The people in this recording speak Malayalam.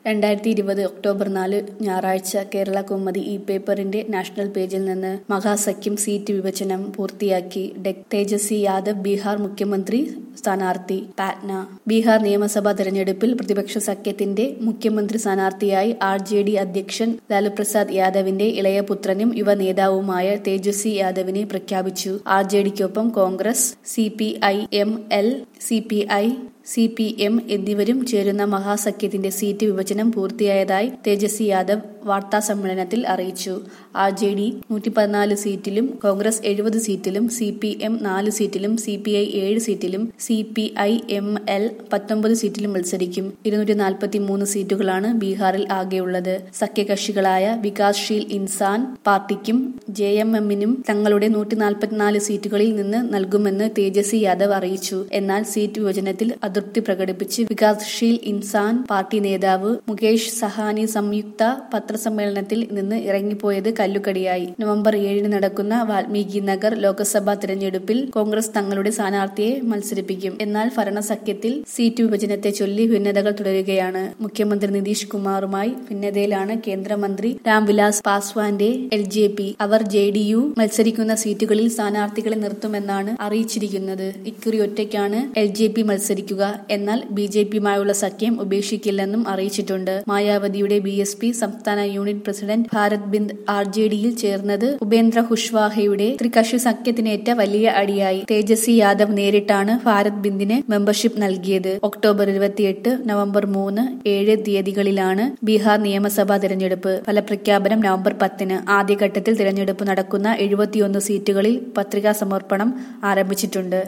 രണ്ടായിരത്തി ഇരുപത് ഒക്ടോബർ നാല് ഞായറാഴ്ച കേരള കൗമുദി ഇ പേപ്പറിന്റെ നാഷണൽ പേജിൽ നിന്ന് മഹാസഖ്യം സീറ്റ് വിഭജനം പൂർത്തിയാക്കി ഡെക് തേജസ്വി യാദവ് ബീഹാർ മുഖ്യമന്ത്രി സ്ഥാനാർത്ഥി പാറ്റ്ന ബീഹാർ നിയമസഭാ തെരഞ്ഞെടുപ്പിൽ പ്രതിപക്ഷ സഖ്യത്തിന്റെ മുഖ്യമന്ത്രി സ്ഥാനാർത്ഥിയായി ആർ ജെ ഡി അധ്യക്ഷൻ ലാലു പ്രസാദ് യാദവിന്റെ ഇളയ പുത്രനും യുവ നേതാവുമായ തേജസ്വി യാദവിനെ പ്രഖ്യാപിച്ചു ആർ ജെ ഡിക്കൊപ്പം Congress C P I M L C P I C P M എന്നിവരും ചേരുന്ന മഹാസഖ്യത്തിന്റെ സീറ്റ് വിഭജനം പൂർത്തിയായതായി തേജസ്വി യാദവ് വാർത്താ സമ്മേളനത്തിൽ അറിയിച്ചു ആർ ജെ ഡി നൂറ്റി പതിനാല് സീറ്റിലും കോൺഗ്രസ് എഴുപത് സീറ്റിലും സി പി എം നാല് സീറ്റിലും സി പി ഐ ഏഴ് സീറ്റിലും C P I M L പത്തൊമ്പത് സീറ്റിലും മത്സരിക്കും ഇരുന്നൂറ്റി നാൽപ്പത്തി മൂന്ന് സീറ്റുകളാണ് ബീഹാറിൽ ആകെയുള്ളത് സഖ്യകക്ഷികളായ വികാസ്ശീൽ ഇൻസാൻ പാർട്ടിക്കും ജെ എം എമ്മിനും തങ്ങളുടെ നൂറ്റി നാൽപ്പത്തിനാല് സീറ്റുകളിൽ നിന്ന് നൽകുമെന്ന് തേജസ്വി യാദവ് അറിയിച്ചു എന്നാൽ സീറ്റ് വിഭജനത്തിൽ അതൃപ്തി പ്രകടിപ്പിച്ച് വികാസ്ശീൽ ഇൻസാൻ പാർട്ടി നേതാവ് മുകേഷ് സഹാനി സംയുക്ത പത്രസമ്മേളനത്തിൽ നിന്ന് ഇറങ്ങിപ്പോയത് കല്ലുകടിയായി നവംബർ ഏഴിന് നടക്കുന്ന വാൽമീകി നഗർ ലോക്സഭാ തെരഞ്ഞെടുപ്പിൽ കോൺഗ്രസ് തങ്ങളുടെ സ്ഥാനാർത്ഥിയെ മത്സരിപ്പിക്കും എന്നാൽ ഭരണസഖ്യത്തിൽ സീറ്റ് വിഭജനത്തെ ചൊല്ലി ഭിന്നതകൾ തുടരുകയാണ് മുഖ്യമന്ത്രി നിതീഷ് കുമാറുമായി ഭിന്നതയിലാണ് കേന്ദ്രമന്ത്രി രാംവിലാസ് പാസ്വാന്റെ എൽ ജെ പി അവർ ജെ ഡി യു മത്സരിക്കുന്ന സീറ്റുകളിൽ സ്ഥാനാർത്ഥികളെ നിർത്തുമെന്നാണ് അറിയിച്ചിരിക്കുന്നത് ഇക്കുറി ഒറ്റയ്ക്കാണ് എൽ ജെ പി മത്സരിക്കുക എന്നാൽ ബി ജെ പിയുമായുള്ള സഖ്യം ഉപേക്ഷിക്കില്ലെന്നും അറിയിച്ചിട്ടുണ്ട് മായാവതിയുടെ ബി എസ് പി സംസ്ഥാന unit president Bharat Bind R J ഡിയിൽ ചേർന്നത് ഉപേന്ദ്ര കുഷ്വാഹയുടെ ത്രികക്ഷി സഖ്യത്തിനേറ്റ വലിയ അടിയായി തേജസ്വി യാദവ് നേരിട്ടാണ് ഭാരത് ബിന്ദിന് മെമ്പർഷിപ്പ് നൽകിയത് ഒക്ടോബർ ഇരുപത്തിയെട്ട് നവംബർ മൂന്ന് ഏഴ് തീയതികളിലാണ് ബീഹാർ നിയമസഭാ തിരഞ്ഞെടുപ്പ് ഫലപ്രഖ്യാപനം നവംബർ പത്തിന് ആദ്യഘട്ടത്തിൽ തിരഞ്ഞെടുപ്പ് നടക്കുന്ന എഴുപത്തിയൊന്ന് സീറ്റുകളിൽ പത്രികാ സമർപ്പണം ആരംഭിച്ചിട്ടുണ്ട്